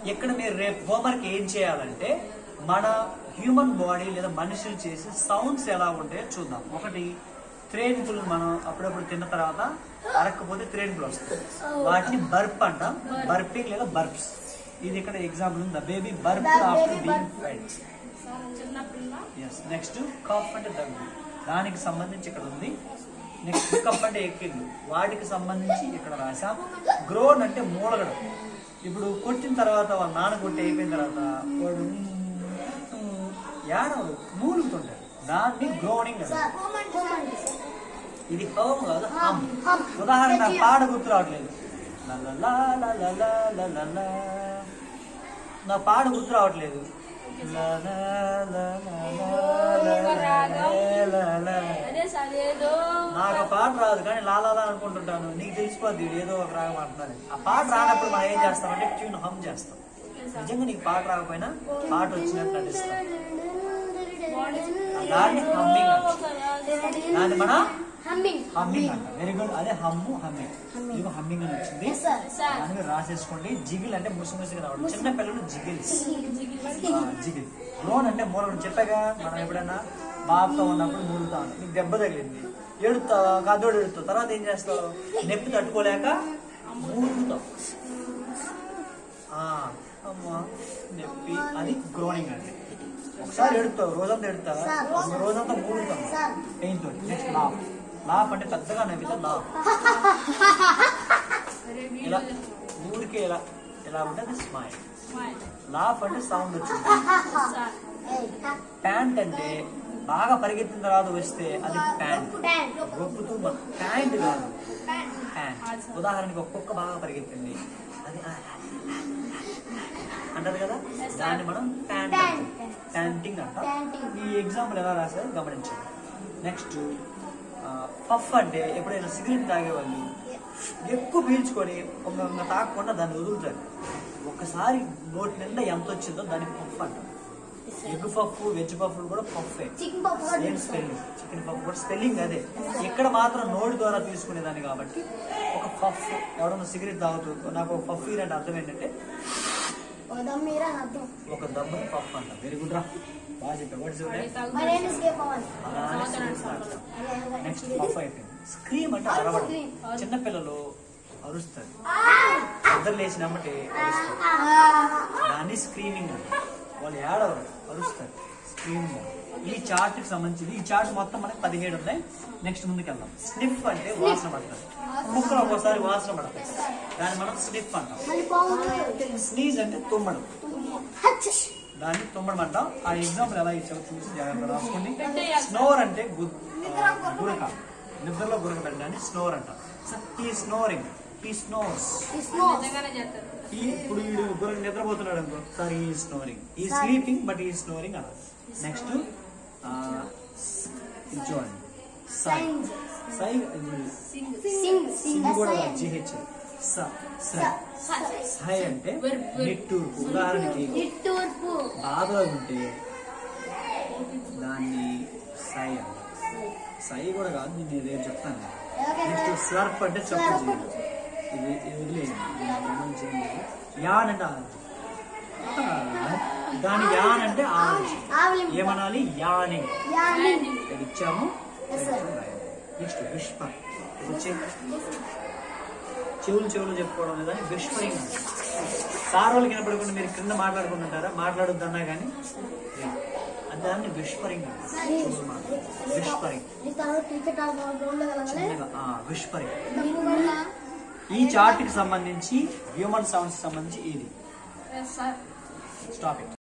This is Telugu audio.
ఇక్కడ మీరు రేపు హోంవర్క్ ఏం చేయాలంటే మన హ్యూమన్ బాడీ లేదా మనుషులు చేసే సౌండ్స్ ఎలా ఉంటాయో చూద్దాం ఒకటి త్రేన్పులు మనం అప్పుడప్పుడు తిన్న తర్వాత అరక్కపోతే త్రేన్పులు వస్తాయి వాటిని బర్ప్ అంటాం బర్పింగ్ లేదా బర్ప్స్ ఇది ఇక్కడ ఎగ్జాంపుల్ ఉంది baby burp after being fed yes next cough అంటే దగ్గు దానికి సంబంధించి ఇక్కడ ఉంది నెక్స్ట్ కఫ్ అంటే ఎక్కిళ్ళు వాటికి సంబంధించి ఇక్కడ రాసాం గ్రోన్ అంటే మూలగడం ఇప్పుడు కొట్టిన తర్వాత వాళ్ళ నాన్న కొట్టి అయిపోయిన తర్వాత వాడు యాడవడు మూలుగుతుంటాడు దాన్ని గ్రోనింగ్ అంటారు ఇది హోమ్ కాదు హమ్ ఉదాహరణ నాకు పాట గుర్తు రావట్లేదు లలలా లలలా లలలా. నా పాట గుర్తు రావట్లేదు లలా లలలా లలలా. అదే సార్ ఏదో నాకు ఆ పాట రాదు కానీ లాలాలా అనుకుంటుంటాను నీకు తెలిసిపోద్ది వీడు ఏదో ఒక రాగం అంటున్నాను ఆ పాట రానప్పుడు మనం ఏం చేస్తామంటే ట్యూన్ హమ్ చేస్తాం నిజంగా నీకు పాట రాకపోయినా పాట వచ్చినట్టు నటిస్తాం దాన్ని హమ్మింగ్ అంటాం దాన్ని మన హమ్మింగ్ హమ్మింగ్ అంట వెరీ గుడ్ అదే హమ్ము హమ్మింగ్ ఇది హమ్మింగ్ అని వచ్చింది Yes, sir. సార్ దాన్ని మీరు రాసేసుకోండి జిగిల్ అంటే ముసి ముసిగా రావడం చిన్న పిల్లలు జిగిల్స్ ఆ, జిగిల్ గ్రోన్ అంటే మూలగడం చెప్పాగా మనం ఎప్పుడైనా బాబుతో ఉన్నప్పుడు మూలుగుతా ఉంటాం నీకు దెబ్బ తగిలింది ఏడుతావు కదోడు ఏడుతావు తర్వాత ఏం చేస్తావు నొప్పి తట్టుకోలేక మూలుగుతావు ఆ, అమ్మా నొప్పి అది గ్రోనింగ్ అంటే ఒకసారి ఎడుతావు రోజంతా ఎడుతావు ఒక రోజంతా మూలుగుతావు పెయిన్ తోటి నెక్స్ట్ లాఫ్ లాఫ్ అంటే పెద్దగా నవ్వితే లాఫ్ ఇలా ఊరికే ఇలా ఇలా ఉంటుంది స్మైల్ లాఫ్ అంటే సౌండ్ వచ్చింది సార్ ప్యాంట్ అంటే బాగా పరిగెత్తిన తర్వాత వస్తే అది ప్యాంట్ గొప్పుతూ ప్యాంట్ కాదు ప్యాంట్ ఉదాహరణకి ఒక్కొక్క బాగా పరిగెత్తింది అది ఆ అంటారు కదా దాన్ని మనం ప్యాంట్ అంటాం. ప్యాంటింగ్ అంటాం ప్యాంటింగ్. ఈ ఎగ్జాంపుల్ ఎలా రాశారో గమనించండి నెక్స్ట్ పఫ్ అంటే ఎప్పుడైనా సిగరెట్ తాగేవాళ్ళు ఎక్కువ పీల్చుకొని ఒక ఒక తాగకుండా దాన్ని వదులుతారు ఒక్కసారి నోటి నిండా ఎంత వచ్చిందో దాన్ని పఫ్ అంటారు ఎగ్ పఫ్ వెజ్ పఫ్ కూడా పఫే చికెన్ పప్పు కూడా సేమ్ స్పెల్లింగ్ చికెన్ పఫ్ కూడా స్పెల్లింగ్ అదే ఇక్కడ మాత్రం నోటి ద్వారా తీసుకునేదాన్ని కాబట్టి ఒక పఫ్ ఎవడన్నా సిగరెట్ తాగుతూ నాకు ఒక పఫ్ అంటే అర్థం ఏంటంటే ఒక దమ్మీరా అని అర్థం ఒక దమ్ముని పఫ్ అంట వెరీ గుడ్ రా బాగా చెప్పా వాట్స్ మరి ఏంటి స్కేప్ అవ్వాలి నెక్స్ట్ పఫ్ అయిపోయింది స్క్రీమ్ అంటే అరవడం చిన్నపిల్లలు అరుస్తారు నిద్ర లేచినమ్మటే అరుస్తారు దాన్ని స్క్రీమింగ్ అంటారు వాళ్ళు ఏడవరు అరుస్తారు స్క్రీమింగ్ ఈ చార్ట్ కి సంబంధించింది ఈ చార్ట్ మొత్తం మనకి పదిహేడు ఉన్నాయి నెక్స్ట్ ముందుకు వెళ్దాం స్నిఫ్ అంటే వాసన పడతారు ముక్కలు ఒక్కోసారి వాసన పడతాయి దాన్ని మనం స్నిఫ్ అంటాం మళ్ళీ బాగుంది స్నీజ్ అంటే తుమ్మడం దాన్ని తుమ్మడం అంటాం ఆ ఎగ్జాంపుల్ ఎలా ఇచ్చామో చూసి జాగ్రత్తగా రాసుకోండి స్నోర్ అంటే గు- ఆ, గురక నిద్రలో గురక పెట్టడాన్ని స్నోర్ అంటాం ఈ స్నోరింగ్ ఈ స్నోర్స్ నిజంగానే చేస్తారు ఈ ఇప్పుడు వీడు గురక నిద్రపోతున్నాడు అనుకో సార్ ఈ స్నోరింగ్ ఈ స్లీపింగ్ బట్ ఈ స్నోరింగ్ అన్నారు నెక్స్ట్ ఇది చూడండి సై సై సింగ్ సింగ్ సింగ్ కూడా జిహెచ్ స సై సై అంటే నిట్టూర్పు ఉదాహరణకి నిట్టూర్పు బాధలో ఉంటే దాన్ని సై అంటారు సై కూడా కాదు నేను రేపు చెప్తాను నెక్స్ట్ స్లర్ప్ అంటే చెప్పు చేయాలి ఇది ఇది వదిలేయండి దీన్ని గమనం చేయండి యాన్ అంటే ఆలోచన ఆ, దాని యాన్ అంటే ఆలోచన ఆవలింపు ఏమనాలి యానింగ్ యానింగ్ ఇది ఇచ్చాము Yes, sir. నెక్స్ట్ విష్పర్ వచ్చే చెవులు చెవులు చెప్పుకోవడం లేదా విష్పరింగ్ సార్ వాళ్ళకి వినపడకుండా మీరు కింద మాట్లాడుకుంటుంటారా మాట్లాడొద్దన్నా కానీ అది దాన్ని విష్పరింగ్ విష్పరింగ్ ఈ తర్వాత క్రికెట్ గ్రౌండ్ లో వెళ్ళగానే చిన్నగా విష్పరింగ్ దీనివల్ల ఈ చార్ట్ కి సంబంధించి హ్యూమన్ సౌండ్స్ సంబంధించి ఇది సార్ స్టాప్ ఇట్